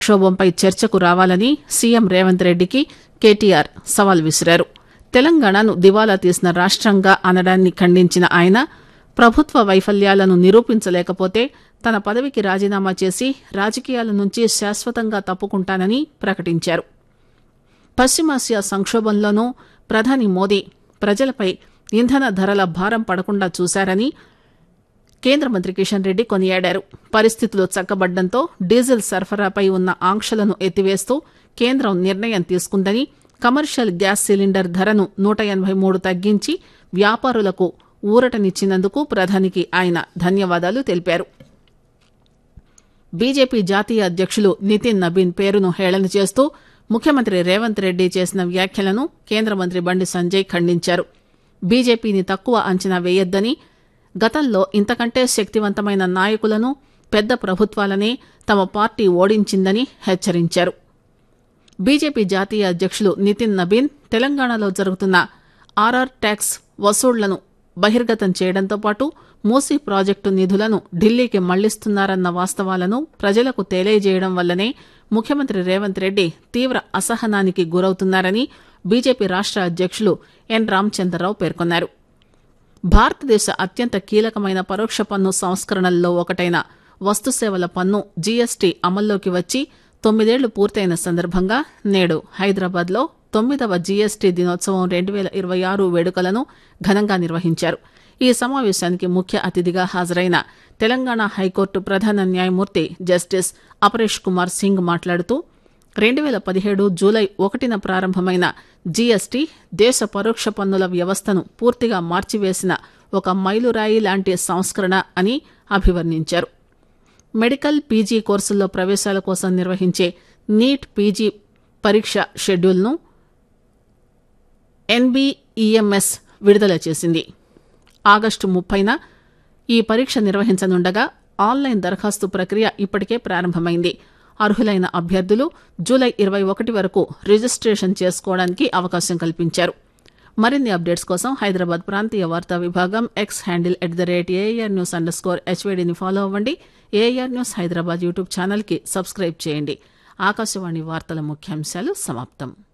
సంక్షోభంపై చర్చకు రావాలని సీఎం రేవంత్ రెడ్డికి కేటీఆర్ సవాల్ విసిరారు తెలంగాణను దివాలా తీసిన రాష్టంగా అనడాన్ని ఖండించిన ఆయన ప్రభుత్వ వైఫల్యాలను నిరూపించలేకపోతే తన పదవికి రాజీనామా చేసి రాజకీయాల నుంచి శాశ్వతంగా తప్పుకుంటానని ప్రకటించారు పశ్చిమాసియా సంక్షోభంలోనూ ప్రధాని మోదీ ప్రజలపై ఇంధన ధరల భారం పడకుండా చూశారని కేంద్ర మంత్రి కిషన్ రెడ్డి కొనియాడారు పరిస్థితులు చక్కబడ్డంతో డీజిల్ సరఫరాపై ఉన్న ఆంక్షలను ఎత్తివేస్తూ కేంద్రం నిర్ణయం తీసుకుందని కమర్షియల్ గ్యాస్ సిలిండర్ ధరను నూట ఎనబై మూడు తగ్గించి వ్యాపారులకు ఊరటనిచ్చినందుకు ప్రధానికి ఆయన ధన్యవాదాలు తెలిపారు బీజేపీ జాతీయ అధ్యక్షులు నితిన్ నబీన్ పేరును హేళన చేస్తూ ముఖ్యమంత్రి రేవంత్ రెడ్డి చేసిన వ్యాఖ్యలను కేంద్ర మంత్రి బండి సంజయ్ ఖండించారు బీజేపీని తక్కువ అంచనా వేయొద్దని గతంలో ఇంతకంటే శక్తివంతమైన నాయకులను పెద్ద ప్రభుత్వాలనే తమ పార్టీ ఓడించిందని హెచ్చరించారు బీజేపీ జాతీయ అధ్యక్షులు నితిన్ నబీన్ తెలంగాణలో జరుగుతున్న ఆర్ఆర్ ట్యాక్స్ వసూళ్లను బహిర్గతం చేయడంతో పాటు మూసీ ప్రాజెక్టు నిధులను ఢిల్లీకి మళ్లిస్తున్నారన్న వాస్తవాలను ప్రజలకు తెలియజేయడం వల్లనే ముఖ్యమంత్రి రేవంత్ రెడ్డి తీవ్ర అసహనానికి గురవుతున్నారని బీజేపీ రాష్ట అధ్యక్షులు ఎన్ రామచంద్రరావు పేర్కొన్నారు భారతదేశ అత్యంత కీలకమైన పరోక్ష పన్ను సంస్కరణల్లో ఒకటైన వస్తుసేవల పన్ను జీఎస్టీ అమల్లోకి వచ్చి తొమ్మిదేళ్లు పూర్తయిన సందర్భంగా నేడు హైదరాబాద్లో తొమ్మిదవ జీఎస్టీ దినోత్సవం రెండు వేల ఇరవై ఆరు వేడుకలను ఘనంగా నిర్వహించారు ఈ సమావేశానికి ముఖ్య అతిథిగా హాజరైన తెలంగాణ హైకోర్టు ప్రధాన న్యాయమూర్తి జస్టిస్ అపరేష్ కుమార్ సింగ్ మాట్లాడుతూ రెండు వేల పదిహేడు జూలై ఒకటిన ప్రారంభమైన జీఎస్టీ దేశ పరోక్ష పన్నుల వ్యవస్థను పూర్తిగా మార్చివేసిన ఒక మైలురాయి లాంటి సంస్కరణ అని అభివర్ణించారు మెడికల్ పీజీ కోర్సుల్లో ప్రవేశాల కోసం నిర్వహించే నీట్ పీజీ పరీక్ష షెడ్యూల్ను ఎన్బీఈఎంఎస్ విడుదల చేసింది ఆగస్టు ముప్పైన ఈ పరీక్ష నిర్వహించనుండగా ఆన్లైన్ దరఖాస్తు ప్రక్రియ ఇప్పటికే ప్రారంభమైంది అర్హులైన అభ్యర్థులు జూలై ఇరవై ఒకటి వరకు రిజిస్ట్రేషన్ చేసుకోవడానికి అవకాశం కల్పించారు మరిన్ని అప్డేట్స్ కోసం హైదరాబాద్ ప్రాంతీయ వార్తా విభాగం X handle at the rate AIR news underscore హెచ్వేడిని ఫాలో అవ్వండి ఏఆర్ న్యూస్ హైదరాబాద్ యూట్యూబ్ ఛానల్కి సబ్స్క్రైబ్ చేయండి ఆకాశవాణి వార్తల ముఖ్యాంశాలు సమాప్తం